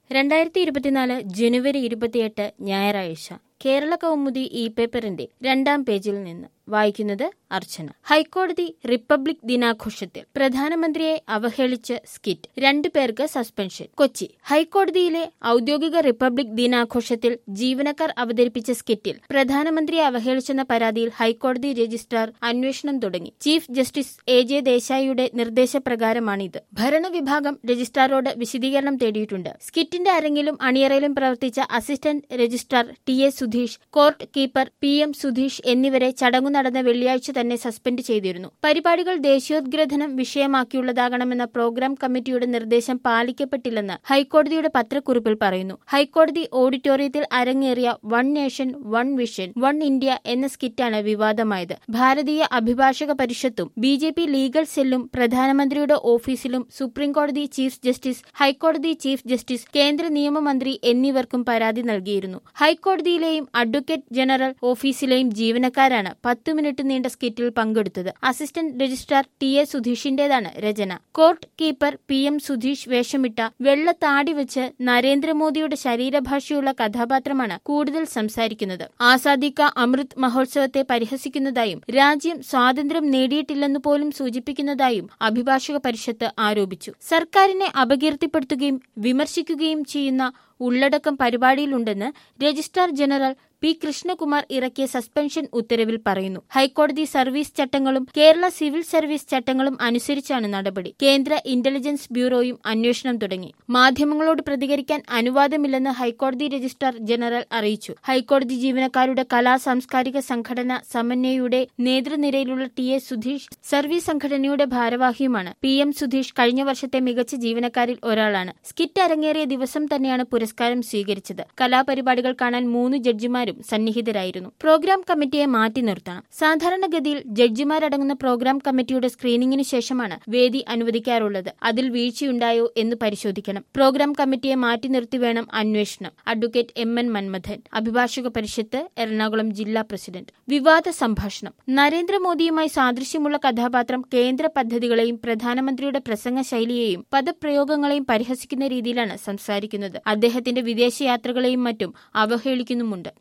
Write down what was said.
രണ്ടായിരത്തി ഇരുപത്തിനാല് ജനുവരി ഇരുപത്തിയെട്ട് ഞായറാഴ്ച കേരള കൗമുദി ഇ പേപ്പറിന്റെ രണ്ടാം പേജിൽ നിന്ന് വായിക്കുന്നത് അർച്ചന ഹൈക്കോടതി റിപ്പബ്ലിക് ദിനാഘോഷത്തിൽ പ്രധാനമന്ത്രിയെ അവഹേളിച്ച് സ്കിറ്റ് രണ്ടു പേർക്ക് സസ്പെൻഷൻ കൊച്ചി ഹൈക്കോടതിയിലെ ഔദ്യോഗിക റിപ്പബ്ലിക് ദിനാഘോഷത്തിൽ ജീവനക്കാർ അവതരിപ്പിച്ച സ്കിറ്റിൽ പ്രധാനമന്ത്രിയെ അവഹേളിച്ചെന്ന പരാതിയിൽ ഹൈക്കോടതി രജിസ്ട്രാർ അന്വേഷണം തുടങ്ങി ചീഫ് ജസ്റ്റിസ് എ ജെ ദേശായിയുടെ നിർദ്ദേശപ്രകാരമാണിത് ഭരണവിഭാഗം രജിസ്ട്രാറോട് വിശദീകരണം തേടിയിട്ടുണ്ട് സ്കിറ്റിന്റെ അരങ്ങിലും അണിയറയിലും പ്രവർത്തിച്ച assistant registrar T A Sudheesh court keeper P M Sudheesh എന്നിവരെ ചടങ്ങു നടന്ന വെള്ളിയാഴ്ച തന്നെ സസ്പെൻഡ് ചെയ്തിരുന്നു പരിപാടികൾ ദേശീയോദ്ഗ്രഥനം വിഷയമാക്കിയുള്ളതാകണമെന്ന പ്രോഗ്രാം കമ്മിറ്റിയുടെ നിർദ്ദേശം പാലിക്കപ്പെട്ടില്ലെന്ന് ഹൈക്കോടതിയുടെ പത്രക്കുറിപ്പിൽ പറയുന്നു ഹൈക്കോടതി ഓഡിറ്റോറിയത്തിൽ അരങ്ങേറിയ one nation one vision one India എന്ന സ്കിറ്റാണ് വിവാദമായത് ഭാരതീയ അഭിഭാഷക പരിഷത്തും ബി ജെ പി ലീഗൽ സെല്ലും പ്രധാനമന്ത്രിയുടെ ഓഫീസിലും സുപ്രീംകോടതി ചീഫ് ജസ്റ്റിസ് ഹൈക്കോടതി ചീഫ് ജസ്റ്റിസ് കേന്ദ്ര നിയമമന്ത്രി എന്നിവർക്കും പരാതി നൽകിയിരുന്നു ഹൈക്കോടതിയിലെയും അഡ്വക്കേറ്റ് ജനറൽ ഓഫീസിലെയും ജീവനക്കാരാണ് പത്ത് മിനിറ്റ് നീണ്ട സ്കിറ്റിൽ പങ്കെടുത്തത് അസിസ്റ്റന്റ് രജിസ്ട്രാർ ടി എ സുധീഷിന്റേതാണ് രചന court keeper P M Sudheesh വേഷമിട്ട വെള്ള താടി വെച്ച് നരേന്ദ്രമോദിയുടെ ശരീരഭാഷയുള്ള കഥാപാത്രമാണ് കൂടുതൽ സംസാരിക്കുന്നത് ആസാദി കാ അമൃത് മഹോത്സവത്തെ പരിഹസിക്കുന്നതായും രാജ്യം സ്വാതന്ത്ര്യം നേടിയിട്ടില്ലെന്ന് പോലും സൂചിപ്പിക്കുന്നതായും അഭിഭാഷക പരിഷത്ത് ആരോപിച്ചു സർക്കാരിനെ അപകീർത്തിപ്പെടുത്തുകയും വിമർശിക്കുകയും ചെയ്യുന്ന ഉള്ളടക്കം പരിപാടിയിലുണ്ടെന്ന് രജിസ്ട്രാർ ജനറൽ പി കൃഷ്ണകുമാർ ഇറക്കിയ സസ്പെൻഷൻ ഉത്തരവിൽ പറയുന്നു ഹൈക്കോടതി സർവീസ് ചട്ടങ്ങളും കേരള സിവിൽ സർവീസ് ചട്ടങ്ങളും അനുസരിച്ചാണ് നടപടി കേന്ദ്ര ഇന്റലിജൻസ് ബ്യൂറോയും അന്വേഷണം തുടങ്ങി മാധ്യമങ്ങളോട് പ്രതികരിക്കാൻ അനുവാദമില്ലെന്ന് ഹൈക്കോടതി രജിസ്ട്രാർ ജനറൽ അറിയിച്ചു ഹൈക്കോടതി ജീവനക്കാരുടെ കലാ സാംസ്കാരിക സംഘടന സമന്വയയുടെ നേതൃനിരയിലുള്ള ടി എ സുധീഷ് സർവീസ് സംഘടനയുടെ ഭാരവാഹിയുമാണ് പി എം സുധീഷ് കഴിഞ്ഞ വർഷത്തെ മികച്ച ജീവനക്കാരിൽ ഒരാളാണ് സ്കിറ്റ് അരങ്ങേറിയ ദിവസം തന്നെയാണ് പുരസ്കാരം സ്വീകരിച്ചത് കലാപരിപാടികൾ കാണാൻ മൂന്ന് ജഡ്ജിമാരും സന്നിഹിതരായിരുന്നു പ്രോഗ്രാം കമ്മിറ്റിയെ മാറ്റി നിർത്തണം സാധാരണഗതിയിൽ ജഡ്ജിമാരടങ്ങുന്ന പ്രോഗ്രാം കമ്മിറ്റിയുടെ സ്ക്രീനിംഗിന് ശേഷമാണ് വേദി അനുവദിക്കാറുള്ളത് അതിൽ വീഴ്ചയുണ്ടായോ എന്ന് പരിശോധിക്കണം പ്രോഗ്രാം കമ്മിറ്റിയെ മാറ്റി നിർത്തി വേണം അന്വേഷണം അഡ്വക്കേറ്റ് എം എൻ മന്മഥൻ അഭിഭാഷക പരിഷത്ത് എറണാകുളം ജില്ലാ പ്രസിഡന്റ് വിവാദ സംഭാഷണം നരേന്ദ്രമോദിയുമായി സാദൃശ്യമുള്ള കഥാപാത്രം കേന്ദ്ര പദ്ധതികളെയും പ്രധാനമന്ത്രിയുടെ പ്രസംഗ ശൈലിയെയും പദപ്രയോഗങ്ങളെയും പരിഹസിക്കുന്ന രീതിയിലാണ് സംസാരിക്കുന്നത് അദ്ദേഹത്തിന്റെ വിദേശയാത്രകളെയും മറ്റും അവഹേളിക്കുന്നുമുണ്ട്